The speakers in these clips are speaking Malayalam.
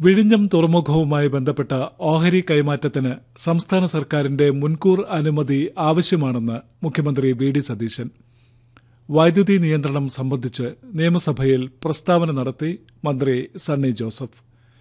വിഴിഞ്ഞം തുറമുഖവുമായി ബന്ധപ്പെട്ട ഓഹരി കൈമാറ്റത്തിന് സംസ്ഥാന സർക്കാരിന്റെ മുൻകൂർ അനുമതി ആവശ്യമാണെന്ന് മുഖ്യമന്ത്രി വി ഡി സതീശൻ വൈദ്യുതി നിയന്ത്രണം സംബന്ധിച്ച് നിയമസഭയിൽ പ്രസ്താവന നടത്തി മന്ത്രി സണ്ണി ജോസഫ്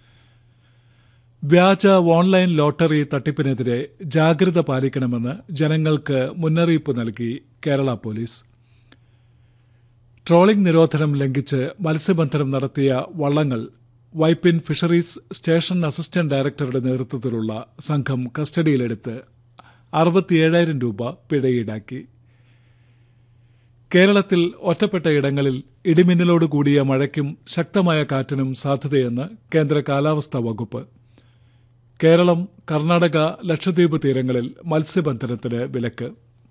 വ്യാജ ഓൺലൈൻ ലോട്ടറി തട്ടിപ്പിനെതിരെ ജാഗ്രത പാലിക്കണമെന്ന് ജനങ്ങൾക്ക് മുന്നറിയിപ്പ് നൽകി കേരള പോലീസ് ട്രോളിംഗ് നിരോധനം ലംഘിച്ച് മത്സ്യബന്ധനം നടത്തിയ വള്ളങ്ങൾ വൈപ്പിൻ ഫിഷറീസ് സ്റ്റേഷൻ അസിസ്റ്റന്റ് ഡയറക്ടറുടെ നേതൃത്വത്തിലുള്ള സംഘം കസ്റ്റഡിയിലെടുത്ത് അറുപത്തിയേഴായിരം രൂപ പിഴ ഈടാക്കി കേരളത്തിൽ ഒറ്റപ്പെട്ട ഇടങ്ങളിൽ ഇടിമിന്നലോട് കൂടിയ മഴയ്ക്കും ശക്തമായ കാറ്റിനും സാധ്യതയെന്ന് കേന്ദ്ര കാലാവസ്ഥാ വകുപ്പ് കേരളം കർണാടക ലക്ഷദ്വീപ് തീരങ്ങളിൽ മത്സ്യബന്ധനത്തിന് വിലക്ക്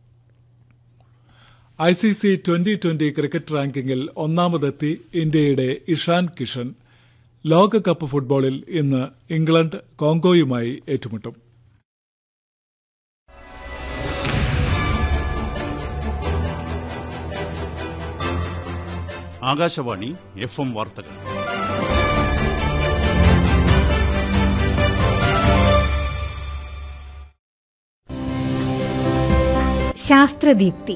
I C C twenty twenty cricket റാങ്കിങ്ങിൽ ഒന്നാമതെത്തി ഇന്ത്യയുടെ ഇഷാൻ കിഷൻ ലോകകപ്പ് ഫുട്ബോളിൽ ഇന്ന് ഇംഗ്ലണ്ട് കോങ്കോയുമായി ഏറ്റുമുട്ടും ആകാശവാണി എഫ് എം വാർത്തകൾ ശാസ്ത്രദീപ്തി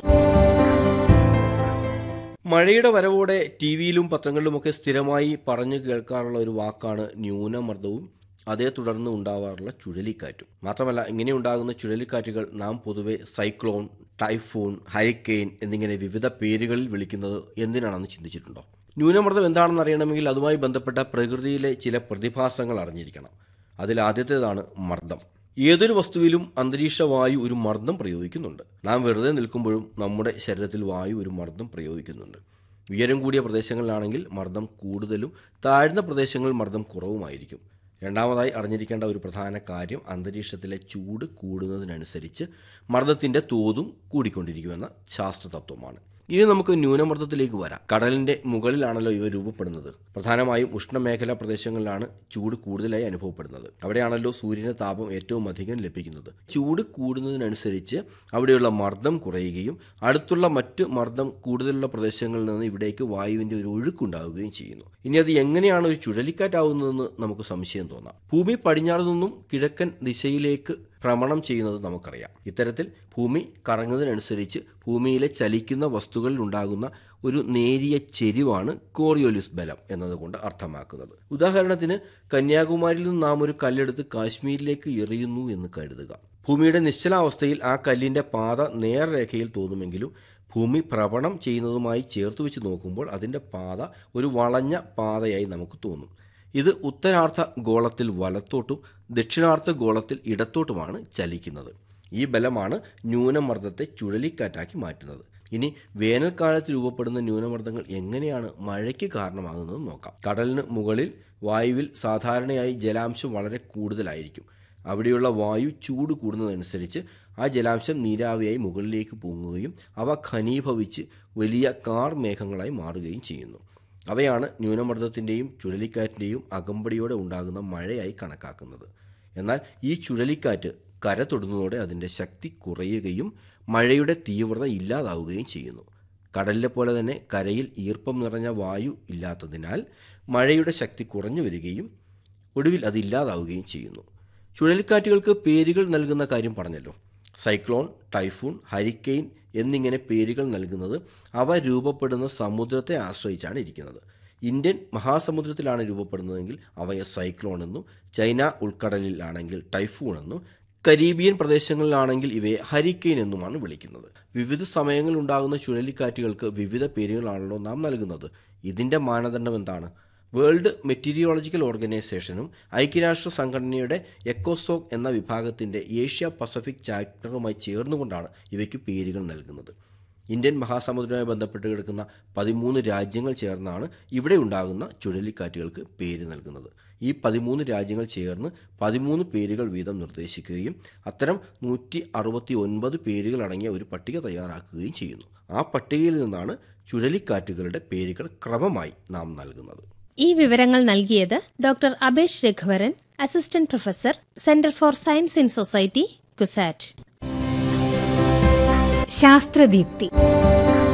മഴയുടെ വരവോടെ ടി വിയിലും പത്രങ്ങളിലുമൊക്കെ സ്ഥിരമായി പറഞ്ഞു കേൾക്കാറുള്ള ഒരു വാക്കാണ് ന്യൂനമർദ്ദവും അതേ തുടർന്ന് ഉണ്ടാവാറുള്ള ചുഴലിക്കാറ്റും മാത്രമല്ല ഇങ്ങനെ ഉണ്ടാകുന്ന ചുഴലിക്കാറ്റുകൾ നാം പൊതുവെ സൈക്ലോൺ ടൈഫൂൺ ഹരിക്കെയിൻ എന്നിങ്ങനെ വിവിധ പേരുകളിൽ വിളിക്കുന്നത് എന്തിനാണെന്ന് ചിന്തിച്ചിട്ടുണ്ടോ ന്യൂനമർദ്ദം എന്താണെന്ന് അറിയണമെങ്കിൽ അതുമായി ബന്ധപ്പെട്ട പ്രകൃതിയിലെ ചില പ്രതിഭാസങ്ങൾ അറിഞ്ഞിരിക്കണം അതിൽ ആദ്യത്തേതാണ് മർദ്ദം ഏതൊരു വസ്തുവിലും അന്തരീക്ഷ വായു ഒരു മർദ്ദം പ്രയോഗിക്കുന്നുണ്ട് നാം വെറുതെ നിൽക്കുമ്പോഴും നമ്മുടെ ശരീരത്തിൽ വായു ഒരു മർദ്ദം പ്രയോഗിക്കുന്നുണ്ട് ഉയരം കൂടിയ പ്രദേശങ്ങളിലാണെങ്കിൽ മർദ്ദം കൂടുതലും താഴ്ന്ന പ്രദേശങ്ങളിൽ മർദ്ദം കുറവുമായിരിക്കും രണ്ടാമതായി അറിഞ്ഞിരിക്കേണ്ട ഒരു പ്രധാന കാര്യം അന്തരീക്ഷത്തിലെ ചൂട് കൂടുന്നതിനനുസരിച്ച് മർദ്ദത്തിൻ്റെ തോതും കൂടിക്കൊണ്ടിരിക്കുമെന്ന ശാസ്ത്ര തത്വമാണ് ഇനി നമുക്ക് ന്യൂനമർദ്ദത്തിലേക്ക് വരാം കടലിന്റെ മുകളിലാണല്ലോ ഇവ രൂപപ്പെടുന്നത് പ്രധാനമായും ഉഷ്ണമേഖലാ പ്രദേശങ്ങളിലാണ് ചൂട് കൂടുതലായി അനുഭവപ്പെടുന്നത് അവിടെയാണല്ലോ സൂര്യന് താപം ഏറ്റവും അധികം ലഭിക്കുന്നത് ചൂട് കൂടുന്നതിനനുസരിച്ച് അവിടെയുള്ള മർദ്ദം കുറയുകയും അടുത്തുള്ള മറ്റ് മർദ്ദം കൂടുതലുള്ള പ്രദേശങ്ങളിൽ നിന്ന് ഇവിടേക്ക് വായുവിന്റെ ഒരു ഒഴുക്കുണ്ടാവുകയും ചെയ്യുന്നു ഇനി അത് എങ്ങനെയാണ് ഒരു ചുഴലിക്കാറ്റാവുന്നതെന്ന് നമുക്ക് സംശയം തോന്നാം ഭൂമി പടിഞ്ഞാറ് നിന്നും കിഴക്കൻ ദിശയിലേക്ക് ഭ്രമണം ചെയ്യുന്നത് നമുക്കറിയാം ഇത്തരത്തിൽ ഭൂമി കറങ്ങുന്നതിനനുസരിച്ച് ഭൂമിയിലെ ചലിക്കുന്ന വസ്തുക്കളിൽ ഉണ്ടാകുന്ന ഒരു നേരിയ ചെരിവാണ് കോറിയോലിസ് ബലം എന്നതുകൊണ്ട് അർത്ഥമാക്കുന്നത് ഉദാഹരണത്തിന് കന്യാകുമാരിയിൽ നിന്ന് നാം ഒരു കല്ലെടുത്ത് കാശ്മീരിലേക്ക് എറിയുന്നു എന്ന് കരുതുക ഭൂമിയുടെ നിശ്ചലാവസ്ഥയിൽ ആ കല്ലിന്റെ പാത നേർരേഖയിൽ തോന്നുമെങ്കിലും ഭൂമി ഭ്രമണം ചെയ്യുന്നതുമായി ചേർത്ത് വെച്ച് നോക്കുമ്പോൾ അതിൻ്റെ പാത ഒരു വളഞ്ഞ പാതയായി നമുക്ക് തോന്നും ഇത് ഉത്തരാർദ്ധ ഗോളത്തിൽ വലത്തോട്ടും ദക്ഷിണാർദ്ധ ഗോളത്തിൽ ഇടത്തോട്ടുമാണ് ചലിക്കുന്നത് ഈ ബലമാണ് ന്യൂനമർദ്ദത്തെ ചുഴലിക്കാറ്റാക്കി മാറ്റുന്നത് ഇനി വേനൽക്കാലത്ത് രൂപപ്പെടുന്ന ന്യൂനമർദ്ദങ്ങൾ എങ്ങനെയാണ് മഴയ്ക്ക് കാരണമാകുന്നത് നോക്കാം കടലിന് മുകളിൽ വായുവിൽ സാധാരണയായി ജലാംശം വളരെ കൂടുതലായിരിക്കും അവിടെയുള്ള വായു ചൂട് കൂടുന്നതനുസരിച്ച് ആ ജലാംശം നീരാവിയായി മുകളിലേക്ക് പൊങ്ങുകയും അവ ഘനീഭവിച്ച് വലിയ കാർ മേഘങ്ങളായി മാറുകയും ചെയ്യുന്നു അവയാണ് ന്യൂനമർദ്ദത്തിൻ്റെയും ചുഴലിക്കാറ്റിൻ്റെയും അകമ്പടിയോടെ ഉണ്ടാകുന്ന മഴയായി കണക്കാക്കുന്നത് എന്നാൽ ഈ ചുഴലിക്കാറ്റ് കര തൊടുന്നതോടെ അതിൻ്റെ ശക്തി കുറയുകയും മഴയുടെ തീവ്രത ഇല്ലാതാവുകയും ചെയ്യുന്നു കടലിലെ പോലെ തന്നെ കരയിൽ ഈർപ്പം നിറഞ്ഞ വായു ഇല്ലാത്തതിനാൽ മഴയുടെ ശക്തി കുറഞ്ഞു വരികയും ഒടുവിൽ അത് ഇല്ലാതാവുകയും ചെയ്യുന്നു ചുഴലിക്കാറ്റുകൾക്ക് പേരുകൾ നൽകുന്ന കാര്യം പറഞ്ഞല്ലോ സൈക്ലോൺ ടൈഫൂൺ ഹരിക്കെയിൻ എന്നിങ്ങനെ പേരുകൾ നൽകുന്നത് അവ രൂപപ്പെടുന്ന സമുദ്രത്തെ ആശ്രയിച്ചാണ് ഇരിക്കുന്നത് ഇന്ത്യൻ മഹാസമുദ്രത്തിലാണ് രൂപപ്പെടുന്നതെങ്കിൽ അവയെ സൈക്ലോൺ എന്നും ചൈന ഉൾക്കടലിലാണെങ്കിൽ ടൈഫൂൺ എന്നും കരീബിയൻ പ്രദേശങ്ങളിലാണെങ്കിൽ ഇവയെ ഹരിക്കെയിൻ എന്നുമാണ് വിളിക്കുന്നത് വിവിധ സമയങ്ങളിൽ ഉണ്ടാകുന്ന ചുഴലിക്കാറ്റുകൾക്ക് വിവിധ പേരുകളാണല്ലോ നാം നൽകുന്നത് ഇതിൻ്റെ മാനദണ്ഡം എന്താണ് വേൾഡ് മെറ്റീരിയോളജിക്കൽ ഓർഗനൈസേഷനും ഐക്യരാഷ്ട്ര സംഘടനയുടെ എക്കോസോക് എന്ന വിഭാഗത്തിൻ്റെ ഏഷ്യ പസഫിക് ചാപ്റ്ററുമായി ചേർന്നുകൊണ്ടാണ് ഇവയ്ക്ക് പേരുകൾ നൽകുന്നത് ഇന്ത്യൻ മഹാസമുദ്രവുമായി ബന്ധപ്പെട്ട് കിടക്കുന്ന പതിമൂന്ന് രാജ്യങ്ങൾ ചേർന്നാണ് ഇവിടെ ഉണ്ടാകുന്ന ചുഴലിക്കാറ്റുകൾക്ക് പേര് നൽകുന്നത് ഈ പതിമൂന്ന് രാജ്യങ്ങൾ ചേർന്ന് പതിമൂന്ന് പേരുകൾ വീതം നിർദ്ദേശിക്കുകയും അത്തരം നൂറ്റി അറുപത്തി ഒൻപത് പേരുകൾ അടങ്ങിയ ഒരു പട്ടിക തയ്യാറാക്കുകയും ചെയ്യുന്നു ആ പട്ടികയിൽ നിന്നാണ് ചുഴലിക്കാറ്റുകളുടെ പേരുകൾ ക്രമമായി നാം നൽകുന്നത് ഈ വിവരങ്ങൾ നൽകിയത് doctor Abesh Raghuvaran assistant professor centre for science in society CUSAT ശാസ്ത്രദീപ്തി